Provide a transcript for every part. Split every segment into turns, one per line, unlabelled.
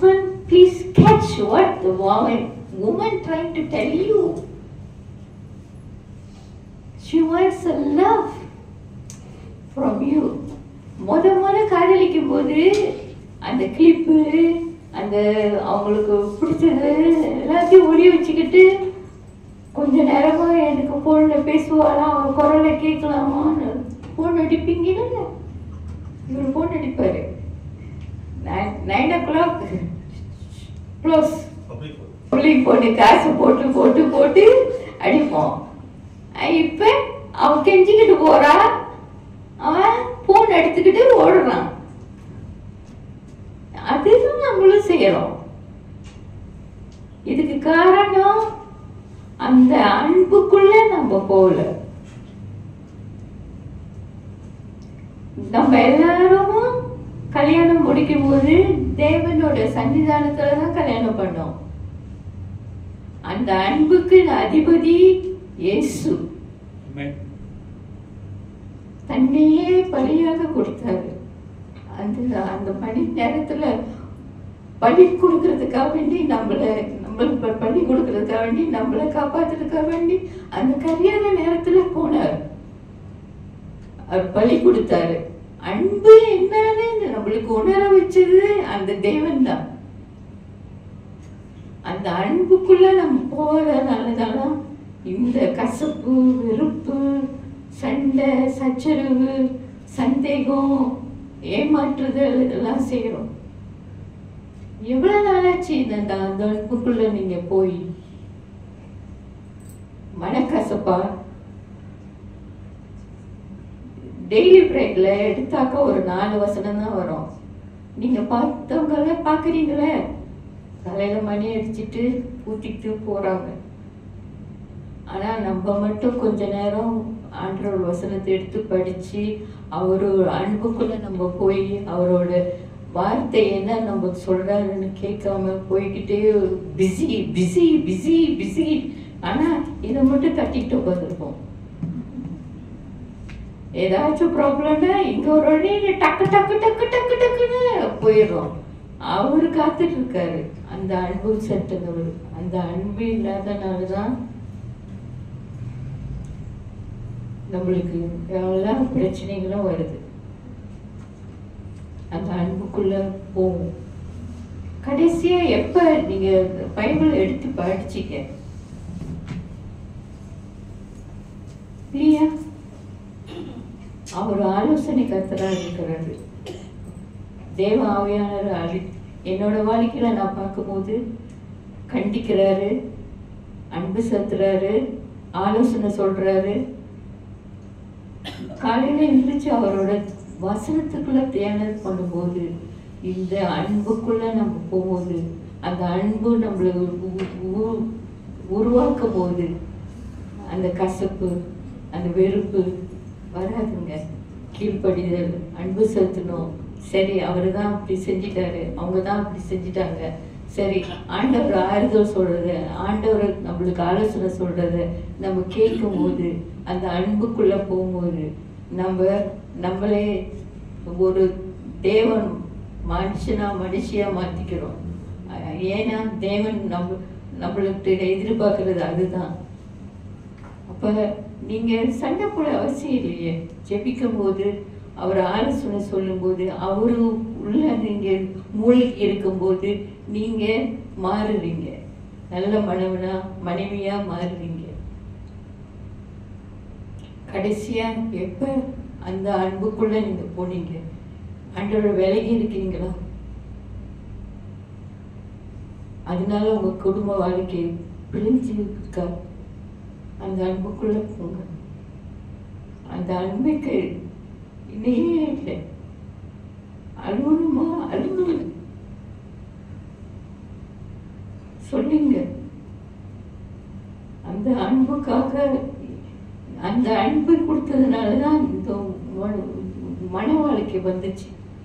husband, please catch what the woman, woman trying to tell you. She wants a love from you. முத முத காதலிக்கும் போது அந்த clip அந்த அவங்களுக்கு பிடிச்சது எல்லாத்தையும் ஒளி வச்சுக்கிட்டு கொஞ்ச நேரமா எனக்கு போன்ல பேசுவாளா அவன் குரலை கேட்கலாமான்னு போன் அடிப்பீங்கன்னு இவர் போன் அடிப்பாரு nine o'clock close
public phone
புள்ளிக்கு போட்டு காசு போட்டு போட்டு போட்டு அடிப்போம் அஹ் இப்ப அவன் கெஞ்சிக்கிட்டு போறா அவன் போன் எடுத்துக்கிட்டு ஓடுறான் அதுதான் நம்மளும் செய்யறோம் இதுக்கு காரணம் அந்த அன்புக்குள்ள நம்ம போகல நம்ம எல்லாரும் கல்யாணம் முடிக்கும் போது தேவனோட சன்னிதானத்துல தான் கல்யாணம் பண்ணோம் அந்த அன்புக்கு அதிபதி இயேசு
Amen.
தன்னையே பலியாக கொடுத்தாரு அந்த அந்த மணி நேரத்துல பலி கொடுக்கறதுக்காக வேண்டி நம்மள நம்மளுக்கு பலி கொடுக்கறதுக்காக வேண்டி நம்மளை காப்பாத்துறதுக்காக வேண்டி அந்த கல்யாண நேரத்துல போனார் அவர் பலி கொடுத்தாரு அன்பு என்னன்னு நம்மளுக்கு உணர வச்சது அந்த தேவன் தான் அந்த அன்புக்குள்ள நம்ம போறதுனாலதான் இந்த கசப்பு வெறுப்பு சண்டை சச்சரவு சந்தேகம் ஏமாற்றுதல் இதெல்லாம் செய்யறோம் எவ்வளவு நாளாச்சு இந்த அந்த அந்த அன்புக்குள்ள நீங்க போய் மனக்கசப்பா டெய்லி பிரேக்ல எடுத்தாக்க ஒரு நாலு வசனம் தான் வரும் நீங்க பார்த்தவங்கள பாக்குறீங்களே காலையில மணி அடிச்சிட்டு ஊத்திட்டு போறாங்க ஆனா நம்ம மட்டும் கொஞ்ச நேரம் ஆண்டவர் வசனத்தை எடுத்து படிச்சு அவரு அன்புக்குள்ள நம்ம போய் அவரோட வார்த்தை என்ன நம்ம சொல்றாருன்னு கேட்காம போய்கிட்டே பிஸி பிஸி பிஸி பிஸி ஆனா இதை மட்டும் தட்டிட்டு உட்காந்துருப்போம் ஏதாச்சும் ப்ராப்ளம்னா இங்க ஒரு வழி டக்கு டக்கு டக்கு டக்கு டக்குன்னு போயிடுறோம் அவரு காத்துட்டு இருக்காரு அந்த அன்பு செட்டவர் அந்த அன்பு இல்லாதனாலதான் நம்மளுக்கு எல்லா பிரச்சனைகளும் வருது அந்த அன்புக்குள்ள போகும் கடைசியா எப்ப நீங்க பைபிள் எடுத்து படிச்சீங்க இல்லையா அவர் ஆலோசனை கத்தரா இருக்கிறாரு தேவ ஆவியானவர் அழி என்னோட வாழ்க்கையில நான் பார்க்கும்போது கண்டிக்கிறாரு அன்பு செலுத்துறாரு ஆலோசனை சொல்றாரு காலையில எழுந்திரிச்சு அவரோட வசனத்துக்குள்ள தியானம் பண்ணும்போது இந்த அன்புக்குள்ள நம்ம போகும்போது அந்த அன்பு நம்மளை உ- உ- உருவாக்கும் போது அந்த கசப்பு அந்த வெறுப்பு வராதுங்க கீழ்ப்படிதல் அன்பு செலுத்தணும் சரி அவரு தான் அப்படி செஞ்சிட்டாரு அவங்க தான் அப்படி செஞ்சிட்டாங்க சரி ஆண்டவர் ஆறுதல் சொல்றது ஆண்டவர் நம்மளுக்கு ஆலோசனை சொல்றத நம்ம கேட்கும் போது அந்த அன்புக்குள்ள போகும்போது நம்ம நம்மளே ஒரு தேவன் மனுஷனா மனுஷியா மாத்திக்கிறோம் அஹ் ஏன்னா தேவன் நம்ம நம்மளுக்கு எதிர்பார்க்கறது அதுதான் அப்ப நீங்க சண்டை போட அவசியம் இல்லையே ஜெபிக்கும் போது அவர் ஆலோசனை சொல்லும்போது அவரு உள்ள நீங்க மூழ்கி இருக்கும்போது நீங்க மாறுறீங்க நல்ல மனைவனா மனைவியா மாறுறீங்க கடைசியா எப்ப அந்த அன்புக்குள்ள நீங்க போனீங்க ஆண்டோட விலகி இருக்கீங்களா அதனால உங்க குடும்ப வாழ்க்கை பிழிஞ்சு இருக்கா அந்த அன்புக்குள்ள போங்க அந்த அன்புக்கு இணையே இல்லை அழுவணுமா அழுவணும் சொல்லுங்க அந்த அன்புக்காக அந்த அன்பு கொடுத்ததுனால தான் இந்த ம- மன வாழ்க்கை வந்துச்சு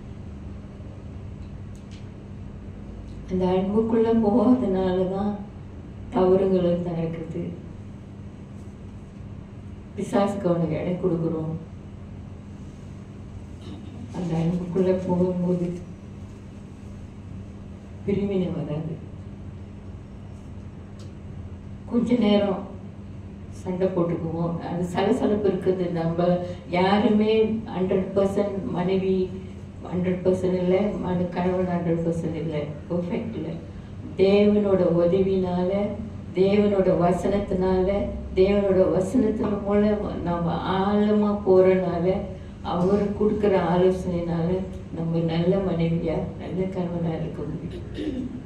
அந்த அன்புக்குள்ள போகாதனால தான் தவறுகள் நடக்குது பிசாசுக்கு அவனுக்கு இடம் கொடுக்குறோம் அந்த அன்புக்குள்ள போகும்போது பிரிவினை வராது கொஞ்ச நேரம் சண்டை போட்டுக்குவோம் அது சலசலப்பு இருக்குது நம்ம யாருமே ஹண்ட்ரட் பர்சன்ட் மனைவி ஹண்ட்ரட் பர்சன்ட் இல்லை மன கணவன் ஹண்ட்ரட் பர்சன்ட் இல்லை பெர்ஃபெக்ட் இல்லை தேவனோட உதவினால தேவனோட வசனத்தினால தேவனோட வசனத்தின் மூலம் நம்ம ஆழமா போறனால அவர் கொடுக்குற ஆலோசனைனால நம்ம நல்ல மனைவியா நல்ல கணவனா இருக்க முடியும்